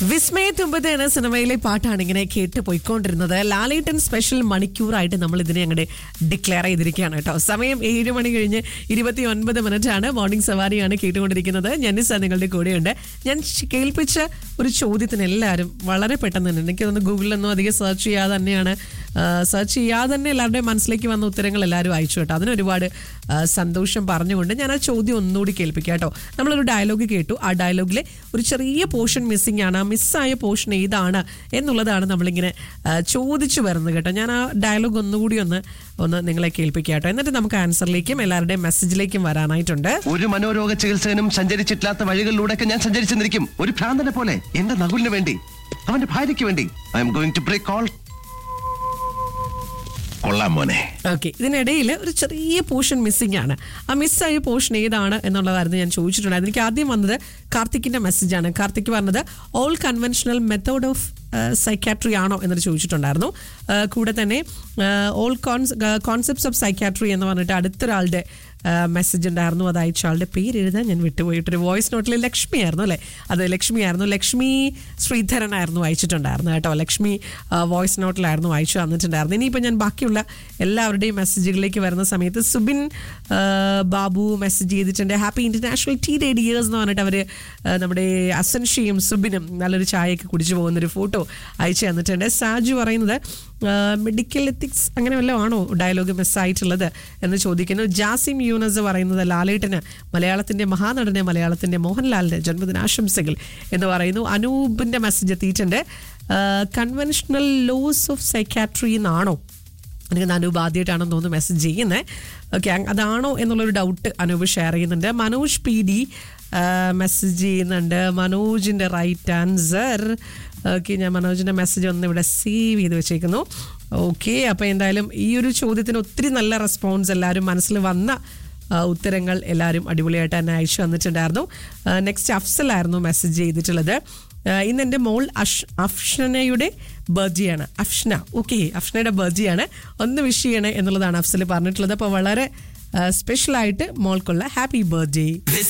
വിസ്മയത്തുമ്പത് എന്ന സിനിമയിലെ പാട്ടാണ് ഇങ്ങനെ കേട്ട് പോയിക്കൊണ്ടിരുന്നത് ലാലേട്ടൻ സ്പെഷ്യൽ മണിക്കൂറായിട്ട് നമ്മൾ ഇതിനെ അങ്ങോട്ട് ഡിക്ലെയർ ചെയ്തിരിക്കുകയാണ് കേട്ടോ സമയം ഏഴ് മണി കഴിഞ്ഞ് ഇരുപത്തി ഒൻപത് മിനിറ്റ് ആണ് മോർണിംഗ് സവാരിയാണ് കേട്ടുകൊണ്ടിരിക്കുന്നത് ഞാനിസ നിങ്ങളുടെ കൂടെയുണ്ട് ഞാൻ ശ്- കേൾപ്പിച്ച ഒരു ചോദ്യത്തിന് എല്ലാവരും വളരെ പെട്ടെന്ന് തന്നെ എനിക്ക് തോന്നുന്നു ഗൂഗിളിലൊന്നും അധികം സെർച്ച് ചെയ്യാതെ തന്നെയാണ് സെർച്ച് ചെയ്യാതെ തന്നെ എല്ലാവരുടെയും മനസ്സിലേക്ക് വന്ന ഉത്തരങ്ങൾ എല്ലാവരും അയച്ചു കേട്ടോ അതിന് ഒരുപാട് ആ, സന്തോഷം പറഞ്ഞുകൊണ്ട് ഞാൻ ആ ചോദ്യം ഒന്നുകൂടി കേൾപ്പിക്കാം കേട്ടോ നമ്മളൊരു ഡയലോഗ് കേട്ടു ആ ഡയലോഗിലെ ഒരു ചെറിയ പോർഷൻ മിസ്സിംഗ് ആണ് ആ മിസ്സായ പോർഷൻ ഏതാണ് എന്നുള്ളതാണ് നമ്മളിങ്ങനെ ആ, ചോദിച്ചു വരുന്നത് കേട്ടോ ഞാൻ ആ ഡയലോഗ് ഒന്നുകൂടി ഒന്ന് ഒന്ന് നിങ്ങളെ കേൾപ്പിക്കാം കേട്ടോ എന്നിട്ട് നമുക്ക് ആൻസറിലേക്കും എല്ലാവരുടെയും മെസ്സേജിലേക്കും വരാനായിട്ടുണ്ട് ഒരു മനോരോഗ ചികിത്സകനും സഞ്ചരിച്ചിട്ടില്ലാത്ത വഴികളിലൂടെയൊക്കെ ഞാൻ സഞ്ചരിച്ചെന്നിരിക്കും ഒരു ഭ്രാന്തനെ പോലെ എന്റെ നകുലിന് വേണ്ടി അവന്റെ ഭാര്യയ്ക്ക് വേണ്ടി I'm going to break all കൊള്ളാം മോനെ ഓക്കെ ഇതിനിടയിൽ ഒരു ചെറിയ പോർഷൻ മിസ്സിംഗ് ആണ് ആ മിസ്സായ പോർഷൻ ഏതാണ് എന്നുള്ളതായിരുന്നു ഞാൻ ചോദിച്ചിട്ടുണ്ടായിരുന്നു എനിക്ക് ആദ്യം വന്നത് കാർത്തിക്കിന്റെ മെസ്സേജാണ് കാർത്തിക് പറഞ്ഞത് all conventional method of psychiatry ആണോ എന്നൊരു ചോദിച്ചിട്ടുണ്ടായിരുന്നു ആ, കൂടെ തന്നെ ഓൾ കോൺസെപ്റ്റ്സ് ഓഫ് സൈക്കാട്രി എന്ന് പറഞ്ഞിട്ട് അടുത്തൊരാളുടെ മെസ്സേജ് ഉണ്ടായിരുന്നു അത് അയച്ച ആളുടെ പേര് എഴുതാൻ ഞാൻ വിട്ടുപോയിട്ടൊരു വോയിസ് നോട്ടിൽ ലക്ഷ്മി ആയിരുന്നു അല്ലേ അത് ലക്ഷ്മി ആയിരുന്നു ലക്ഷ്മി ശ്രീധരൻ ആയിരുന്നു അയച്ചിട്ടുണ്ടായിരുന്നു കേട്ടോ ലക്ഷ്മി വോയിസ് നോട്ടിലായിരുന്നു അയച്ചു തന്നിട്ടുണ്ടായിരുന്നു ഇനിയിപ്പോൾ ഞാൻ ബാക്കിയുള്ള എല്ലാവരുടെയും മെസ്സേജുകളിലേക്ക് വരുന്ന സമയത്ത് സുബിൻ ആ, ബാബു മെസ്സേജ് ചെയ്തിട്ടുണ്ട് happy international tea day dears എന്ന് പറഞ്ഞിട്ട് അവർ നമ്മുടെ അസൻഷിയും സുബിനും നല്ലൊരു ചായയൊക്കെ കുടിച്ചു പോകുന്നൊരു ഫോട്ടോ അയച്ചു തന്നിട്ടുണ്ട് സാജു പറയുന്നത് മെഡിക്കൽ എത്തിക്സ് അങ്ങനെ വല്ലതും ആണോ ഡയലോഗ് മിസ്സായിട്ടുള്ളത് എന്ന് ചോദിക്കുന്നു ജാസിം യൂനസ് പറയുന്നത് ലാലേട്ടന് മലയാളത്തിന്റെ മഹാനടന് മലയാളത്തിന്റെ മോഹൻലാലിന്റെ ജന്മദിനാശംസകൾ എന്ന് പറയുന്നു അനൂപിന്റെ മെസ്സേജ് എത്തിയിട്ടുണ്ട് കൺവെൻഷണൽ ലോസ് ഓഫ് സൈക്കാട്രി എന്നാണോ എനിക്ക് അനൂപ് ആദ്യമായിട്ടാണെന്ന് തോന്നുന്നു മെസ്സേജ് ചെയ്യുന്നത് ഓക്കെ അതാണോ എന്നുള്ളൊരു ഡൗട്ട് അനൂപ് ഷെയർ ചെയ്യുന്നുണ്ട് മനോജ് പി ഡി മെസ്സേജ് ചെയ്യുന്നുണ്ട് മനോജിൻ്റെ റൈറ്റ് ആൻസർ ഓക്കെ ഞാൻ മനോജിൻ്റെ മെസ്സേജ് ഒന്ന് ഇവിടെ സേവ് ചെയ്ത് വെച്ചേക്കുന്നു ഓക്കെ അപ്പോൾ എന്തായാലും ഈ ഒരു ചോദ്യത്തിന് ഒത്തിരി നല്ല റെസ്പോൺസ് എല്ലാവരും മനസ്സിൽ വന്ന ആ, ഉത്തരങ്ങൾ എല്ലാവരും അടിപൊളിയായിട്ട് തന്നെ അയച്ചു വന്നിട്ടുണ്ടായിരുന്നു നെക്സ്റ്റ് അഫ്സലായിരുന്നു മെസ്സേജ് ചെയ്തിട്ടുള്ളത് ആ, ഇന്ന് എൻ്റെ മോൾ അഷ് അഫ്ഷനയുടെ ബർജിയാണ് അഫ്ഷന ഓക്കെ അഫ്ഷനയുടെ ബർജിയാണ് ഒന്ന് വിഷ് ചെയ്യണേ എന്നുള്ളതാണ് അഫ്സൽ പറഞ്ഞിട്ടുള്ളത് അപ്പോൾ വളരെ സ്പെഷ്യലായിട്ട് മോൾക്കുള്ള ഹാപ്പി ബർത്ത്ഡേ This